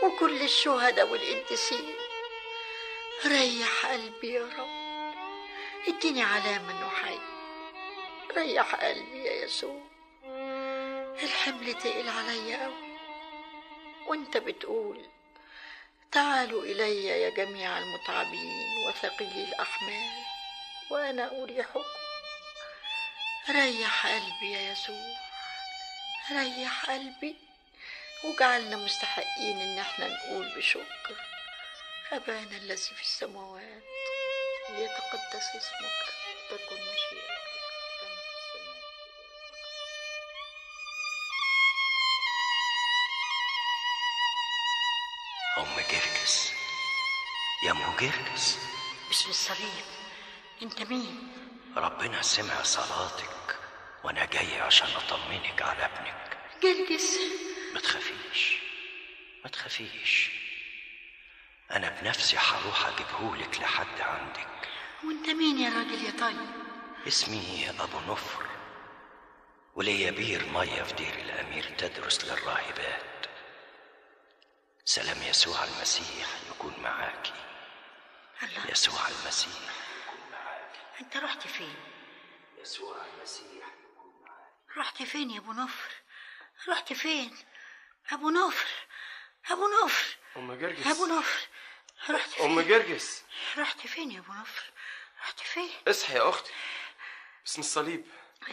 وكل الشهداء والقديسين ريح قلبي يا رب اديني علامة انه حي ريح قلبي يا يسوع الحمل تقل عليا قوي وانت بتقول تعالوا الي يا جميع المتعبين وثقيلي الاحمال وانا اريحكم ريح قلبي يا يسوع ريح قلبي وجعلنا مستحقين ان احنا نقول بشكر ابانا الذي في السماوات ليتقدس اسمك تكن مشيئتك كما في السماء أم جرجس يا أم جرجس باسم الصليب انت مين ربنا سمع صلاتك وأنا جاي عشان أطمنك على ابنك جرجس ما تخافيش ما تخافيش أنا بنفسي هروح أجيبهولك لحد عندك وانت مين يا راجل يا طيب اسمي أبو نفر وليا بير مية في دير الأمير تدرس للراهبات سلام يسوع المسيح يكون معاكي الله يسوع المسيح يكون معاكي انت رحت فين يسوع المسيح يكون معاكي رحت فين يا ابو نفر رحت فين ابو نفر ابو نفر ام ابو جرجس نفر رحت فين ام جرجس رحت فين يا ابو نفر رحت فين اصحي يا اختي باسم الصليب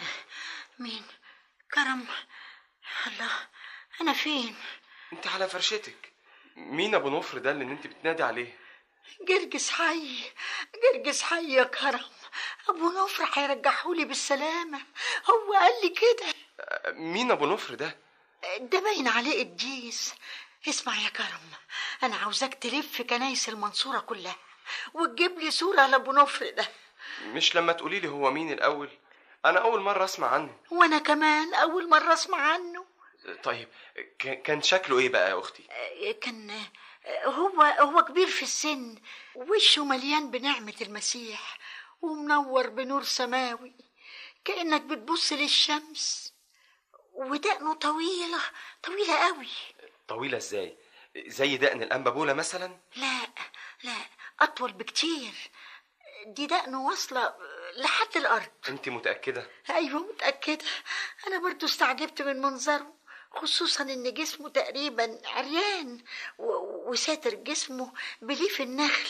مين كرم الله انا فين انت على فرشتك مين ابو نفر ده اللي انت بتنادي عليه جرجس حي جرجس حي يا كرم ابو نفر هيرجحولي بالسلامه هو قال لي كده أه، مين ابو نفر ده ده باين عليه قديس اسمع يا كرم انا عاوزاك تلف في كنايس المنصوره كلها وتجيب لي صوره لابو نفر ده مش لما تقولي لي هو مين الاول انا اول مره اسمع عنه وانا كمان اول مره اسمع عنه طيب ك- كان شكله ايه بقى يا اختي آه، كان آه، هو هو كبير في السن وشه مليان بنعمه المسيح ومنور بنور سماوي كانك بتبص للشمس ودقنه طويله طويله قوي طويله ازاي زي دقن الانبابوله مثلا لا لا اطول بكتير دي دقنه واصله لحد الارض انت متاكده ايوه متاكده انا برضو استعجبت من منظره خصوصا ان جسمه تقريبا عريان و- وساتر جسمه بليف النخل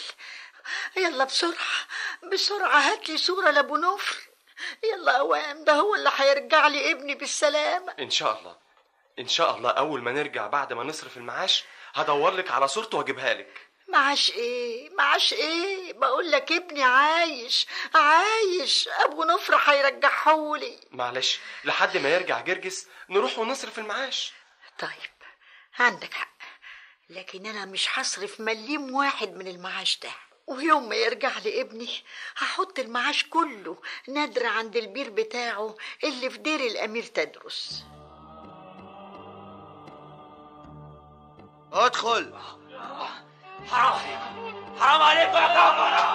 يلا بسرعه بسرعه هات لي صوره لابو نفر يلا اوام ده هو اللي هيرجع لي ابني بالسلامه ان شاء الله ان شاء الله اول ما نرجع بعد ما نصرف المعاش هدور لك على صورته واجيبها لك معاش ايه معاش ايه بقول لك ابني عايش عايش ابو نفر هيرجعهولي معلش لحد ما يرجع جرجس نروح ونصرف المعاش طيب عندك حق لكن انا مش هصرف مليم واحد من المعاش ده ويوم ما يرجع لي ابني هحط المعاش كله نادر عند البير بتاعه اللي في دير الامير تدرس ادخل حرام عليكم حرام عليكم يا كفرة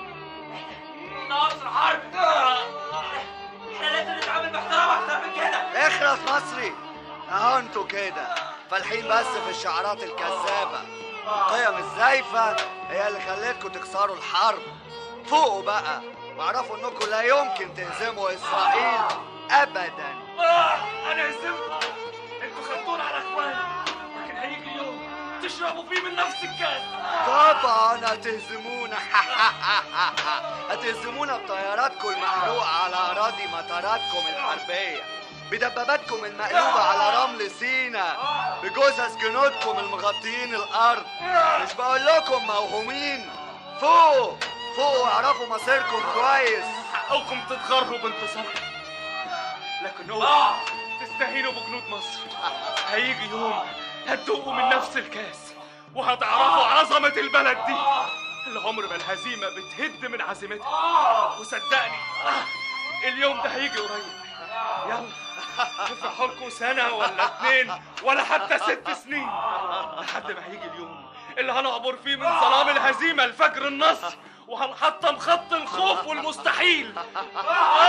ناصر حرب احنا لازم نتعامل باحترام اكتر من كده اخرس مصري اهو انتوا كده فالحين بس في الشعارات الكذابة القيم الزايفة هي اللي خلتكم تكسروا الحرب فوقوا بقى واعرفوا انكم لا يمكن تهزموا اسرائيل ابدا آه انا هزمت انتوا خدتونا على اخواني لكن هيجي يوم تشربوا فيه من نفس الكاس طبعا هتهزمونا هتهزمونا بطياراتكم المحروقة على أراضي مطاراتكم الحربية بدباباتكم المقلوبة على رمل سينا بجثث جنودكم المغطيين الأرض مش بقول لكم موهومين فوق فوق واعرفوا مصيركم كويس حقكم تتغروا بانتصار لكن اوعوا تستهينوا بجنود مصر هيجي يوم هتدوقوا من نفس الكاس وهتعرفوا عظمة البلد دي اللي عمر ما الهزيمة بتهد من عزيمتها وصدقني اليوم ده هيجي قريب يلا افرحوا لكم سنة ولا اتنين ولا حتى ست سنين لحد ما هيجي اليوم اللي هنعبر فيه من ظلام الهزيمة لفجر النصر وهنحطم خط الخوف والمستحيل